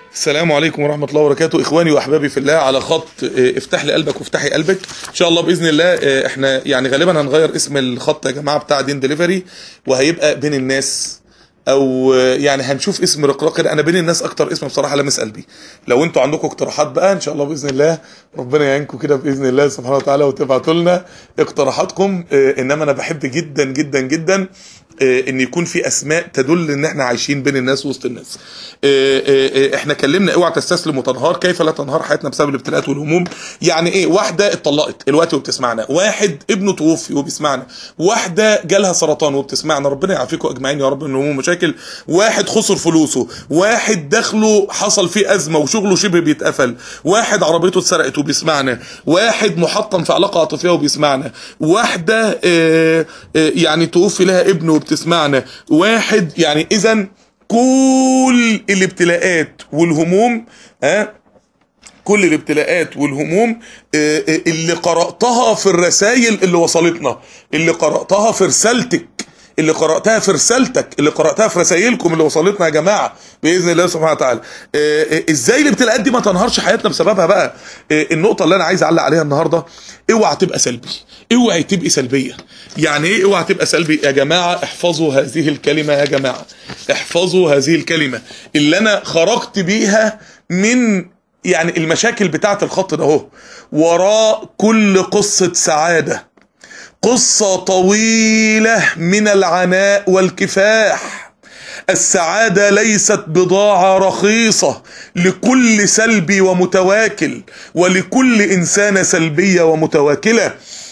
السلام عليكم ورحمة الله وبركاته إخواني وأحبابي في الله على خط آه، افتح لي قلبك وافتحي قلبك إن شاء الله بإذن الله آه، إحنا يعني غالبا هنغير اسم الخط يا جماعة بتاع دين دليفري وهيبقى بين الناس او آه، يعني هنشوف اسم رقراق كده انا بين الناس اكتر اسم بصراحه لامس قلبي لو انتوا عندكم اقتراحات بقى ان شاء الله باذن الله ربنا يعينكم كده باذن الله سبحانه وتعالى وتبعتوا لنا اقتراحاتكم آه، انما انا بحب جدا جدا جدا آه، ان يكون في اسماء تدل ان احنا عايشين بين الناس وسط الناس آه، آه، آه، احنا كلمنا اوعى تستسلم وتنهار كيف لا تنهار حياتنا بسبب الابتلاءات والهموم يعني ايه واحده اتطلقت الوقت وبتسمعنا واحد ابنه توفي وبيسمعنا واحده جالها سرطان وبتسمعنا ربنا يعافيكم اجمعين يا رب من الهموم مشاكل واحد خسر فلوسه واحد دخله حصل فيه ازمه وشغله شبه بيتقفل واحد عربيته اتسرقت وبيسمعنا واحد محطم في علاقه عاطفيه وبيسمعنا واحده آه، آه، يعني توفي لها ابنه وبتسمعنا واحد يعني اذا كل الابتلاءات والهموم ها كل الابتلاءات والهموم آه، آه، اللي قرأتها في الرسائل اللي وصلتنا اللي قرأتها في رسالتك اللي قرأتها في رسالتك اللي قرأتها في رسائلكم اللي وصلتنا يا جماعة بإذن الله سبحانه وتعالى آه، آه، ازاي الابتلاءات دي ما تنهارش حياتنا بسببها بقى آه، النقطة اللي انا عايز اعلق عليها النهاردة اوعى تبقى سلبي اوعى تبقي سلبية يعني ايه اوعى تبقى سلبي يا جماعة احفظوا هذه الكلمة يا جماعة احفظوا هذه الكلمة اللي انا خرجت بيها من يعني المشاكل بتاعت الخط ده اهو وراء كل قصة سعادة قصة طويلة من العناء والكفاح السعادة ليست بضاعة رخيصة لكل سلبي ومتواكل ولكل إنسانة سلبية ومتواكلة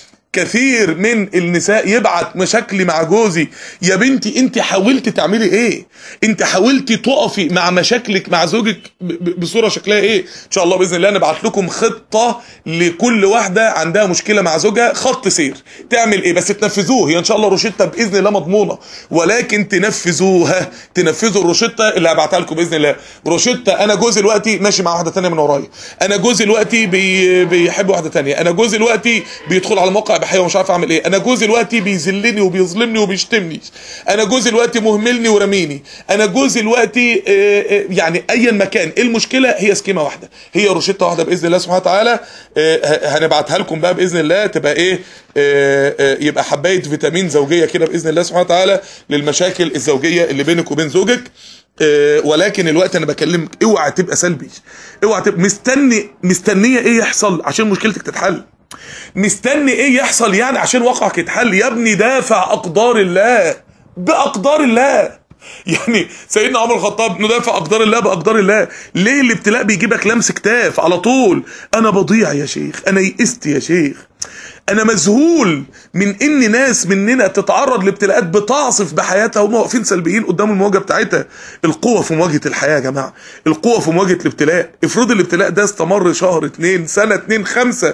كثير من النساء يبعت مشاكلي مع جوزي يا بنتي انت حاولتي تعملي ايه انت حاولتي تقفي مع مشاكلك مع زوجك ب- ب- بصوره شكلها ايه ان شاء الله باذن الله نبعت لكم خطه لكل واحده عندها مشكله مع زوجها خط سير تعمل ايه بس تنفذوه هي ان شاء الله روشته باذن الله مضمونه ولكن تنفذوها تنفذوا الروشته اللي هبعتها لكم باذن الله روشته انا جوزي دلوقتي ماشي مع واحده تانية من ورايا انا جوزي دلوقتي بي بيحب واحده تانية انا جوزي دلوقتي بيدخل على موقع اباحيه ومش عارف اعمل ايه انا جوزي دلوقتي بيذلني وبيظلمني وبيشتمني انا جوزي دلوقتي مهملني ورميني انا جوزي دلوقتي آه، آه، يعني ايا مكان إيه المشكله هي سكيمه واحده هي روشته واحده باذن الله سبحانه وتعالى آه، ه- هنبعتها لكم بقى باذن الله تبقى ايه آه، آه، يبقى حبايه فيتامين زوجيه كده باذن الله سبحانه وتعالى للمشاكل الزوجيه اللي بينك وبين زوجك آه، ولكن الوقت انا بكلمك اوعى تبقى سلبي اوعى تبقى مستني مستنيه ايه يحصل عشان مشكلتك تتحل مستني ايه يحصل يعني عشان واقعك يتحل يا ابني دافع اقدار الله باقدار الله يعني سيدنا عمر الخطاب ندافع اقدار الله باقدار الله ليه الابتلاء بيجيبك لمس كتاف على طول انا بضيع يا شيخ انا يئست يا شيخ انا مذهول من ان ناس مننا تتعرض لابتلاءات بتعصف بحياتها وهم واقفين سلبيين قدام المواجهه بتاعتها القوه في مواجهه الحياه يا جماعه القوه في مواجهه الابتلاء افرض الابتلاء ده استمر شهر اتنين سنه اتنين خمسه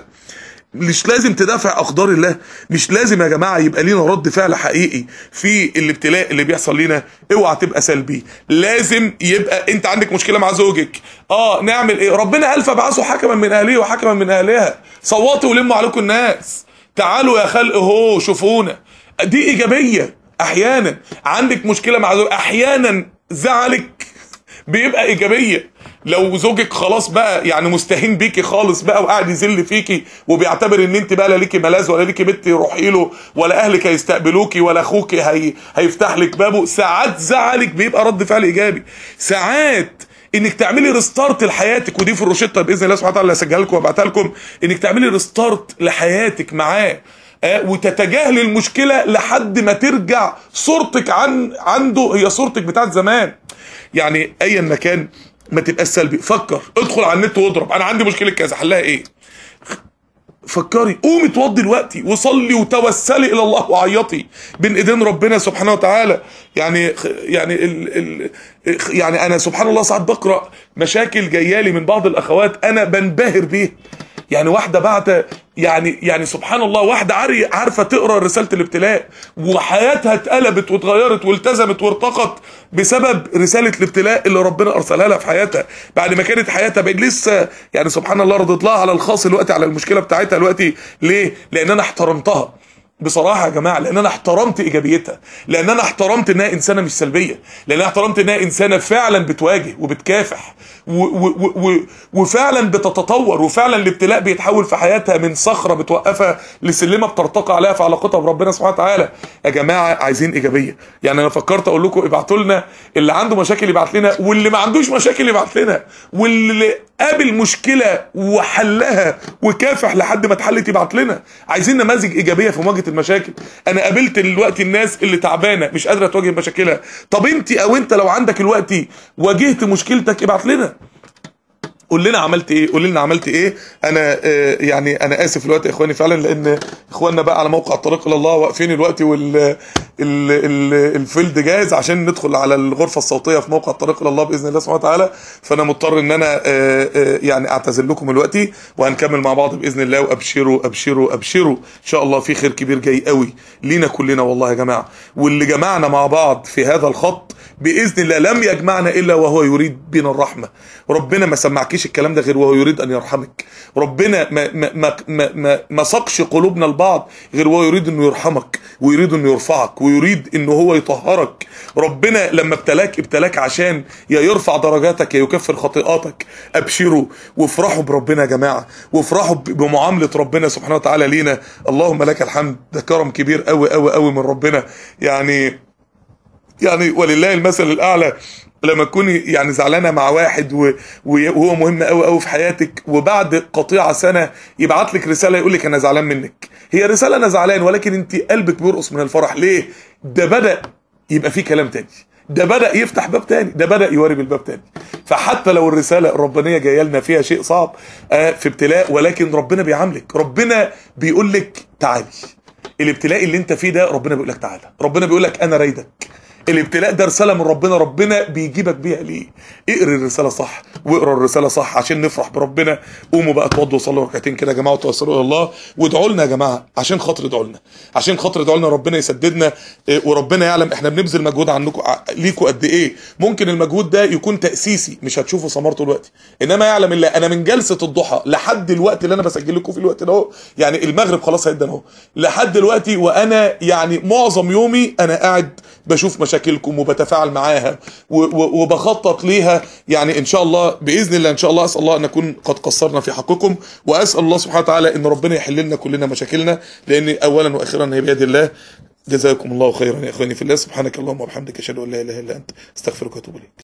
مش لازم تدافع اقدار الله مش لازم يا جماعه يبقى لينا رد فعل حقيقي في الابتلاء اللي بيحصل لينا اوعى تبقى سلبي لازم يبقى انت عندك مشكله مع زوجك اه نعمل ايه ربنا قال فبعثوا حكما من اهله وحكما من اهلها صوتوا ولموا عليكم الناس تعالوا يا خلق هو شوفونا دي ايجابيه احيانا عندك مشكله مع زوجك احيانا زعلك بيبقى ايجابيه لو زوجك خلاص بقى يعني مستهين بيكي خالص بقى وقاعد يذل فيكي وبيعتبر ان انت بقى لا ليكي ملاذ ولا ليكي بنت روحي له ولا اهلك هيستقبلوكي ولا اخوكي هي هيفتح لك بابه ساعات زعلك بيبقى رد فعل ايجابي ساعات انك تعملي ريستارت لحياتك ودي في الروشته باذن الله سبحانه وتعالى هسجلها لكم وابعتها لكم انك تعملي ريستارت لحياتك معاه آه، وتتجاهلي المشكله لحد ما ترجع صورتك عن عنده هي صورتك بتاعت زمان يعني ايا مكان ما تبقاش سلبي فكر ادخل على النت واضرب انا عندي مشكله كذا حلها ايه فكري قومي اتوضي دلوقتي وصلي وتوسلي الى الله وعيطي بين ايدين ربنا سبحانه وتعالى يعني يعني ال ال يعني انا سبحان الله ساعات بقرا مشاكل جايالي من بعض الاخوات انا بنبهر بيها يعني واحده بعد يعني يعني سبحان الله واحده عاري عارفه تقرا رساله الابتلاء وحياتها اتقلبت واتغيرت والتزمت وارتقت بسبب رساله الابتلاء اللي ربنا ارسلها لها في حياتها بعد ما كانت حياتها بقت لسه يعني سبحان الله رضيت لها على الخاص دلوقتي على المشكله بتاعتها دلوقتي ليه؟ لان انا احترمتها بصراحه يا جماعه لان انا احترمت ايجابيتها لان انا احترمت انها انسانه مش سلبيه لان انا احترمت انها انسانه فعلا بتواجه وبتكافح و و و و وفعلا بتتطور وفعلا الابتلاء بيتحول في حياتها من صخره بتوقفها لسلمه بترتقي عليها في علاقتها بربنا سبحانه وتعالى يا جماعه عايزين ايجابيه يعني انا فكرت اقول لكم ابعتوا لنا اللي عنده مشاكل يبعت لنا واللي ما عندوش مشاكل يبعت لنا واللي قابل مشكله وحلها وكافح لحد ما اتحلت يبعت لنا عايزين نماذج ايجابيه في مواجهه المشاكل انا قابلت دلوقتي الناس اللي تعبانه مش قادره تواجه مشاكلها طب انت او انت لو عندك الوقت واجهت مشكلتك ابعت لنا قول لنا عملت ايه قول لنا عملت ايه انا آه يعني انا اسف الوقت يا اخواني فعلا لان اخواننا بقى على موقع الطريق الى الله واقفين الوقت وال ال ال الفيلد جاهز عشان ندخل على الغرفه الصوتيه في موقع الطريق الى الله باذن الله سبحانه وتعالى فانا مضطر ان انا آه آه يعني اعتذر لكم دلوقتي وهنكمل مع بعض باذن الله وابشروا ابشروا ابشروا ان شاء الله في خير كبير جاي قوي لينا كلنا والله يا جماعه واللي جمعنا مع بعض في هذا الخط باذن الله لم يجمعنا الا وهو يريد بنا الرحمه ربنا ما سمعكيش الكلام ده غير وهو يريد ان يرحمك ربنا ما ما ما ما, ما, ما سقش قلوبنا لبعض غير وهو يريد انه يرحمك ويريد انه يرفعك ويريد انه هو يطهرك ربنا لما ابتلاك ابتلاك عشان يا يرفع درجاتك يا يكفر خطيئاتك ابشروا وافرحوا بربنا يا جماعه وافرحوا بمعامله ربنا سبحانه وتعالى لينا اللهم لك الحمد ده كرم كبير قوي قوي قوي من ربنا يعني يعني ولله المثل الاعلى لما تكوني يعني زعلانه مع واحد و... وهو مهم قوي قوي في حياتك وبعد قطيعه سنه يبعت لك رساله يقول لك انا زعلان منك هي رساله انا زعلان ولكن انت قلبك بيرقص من الفرح ليه ده بدا يبقى فيه كلام تاني ده بدا يفتح باب تاني ده بدا يوارب الباب تاني فحتى لو الرساله الربانيه جايه لنا فيها شيء صعب آه في ابتلاء ولكن ربنا بيعاملك ربنا بيقول لك تعالي الابتلاء اللي انت فيه ده ربنا بيقول لك تعالى ربنا بيقول لك انا رايدك الابتلاء ده رساله من ربنا ربنا بيجيبك بيها ليه اقرا الرساله صح واقرا الرساله صح عشان نفرح بربنا قوموا بقى اتوضوا وصلوا ركعتين كده يا جماعه وتوسلوا الى الله وادعوا لنا يا جماعه عشان خاطر ادعوا لنا عشان خاطر ادعوا لنا ربنا يسددنا وربنا يعلم احنا بنبذل مجهود عنكم ليكم قد ايه ممكن المجهود ده يكون تاسيسي مش هتشوفوا ثمرته دلوقتي انما يعلم الله انا من جلسه الضحى لحد الوقت اللي انا بسجل لكم في الوقت ده اهو يعني المغرب خلاص هيدن اهو لحد دلوقتي وانا يعني معظم يومي انا قاعد بشوف مشاكلكم وبتفاعل معاها وبخطط ليها يعني ان شاء الله باذن الله ان شاء الله اسال الله ان نكون قد قصرنا في حقكم واسال الله سبحانه وتعالى ان ربنا يحل لنا كلنا مشاكلنا لان اولا واخيرا هي بيد الله جزاكم الله خيرا يا اخواني في الله سبحانك اللهم وبحمدك اشهد ان لا اله الا انت استغفرك واتوب اليك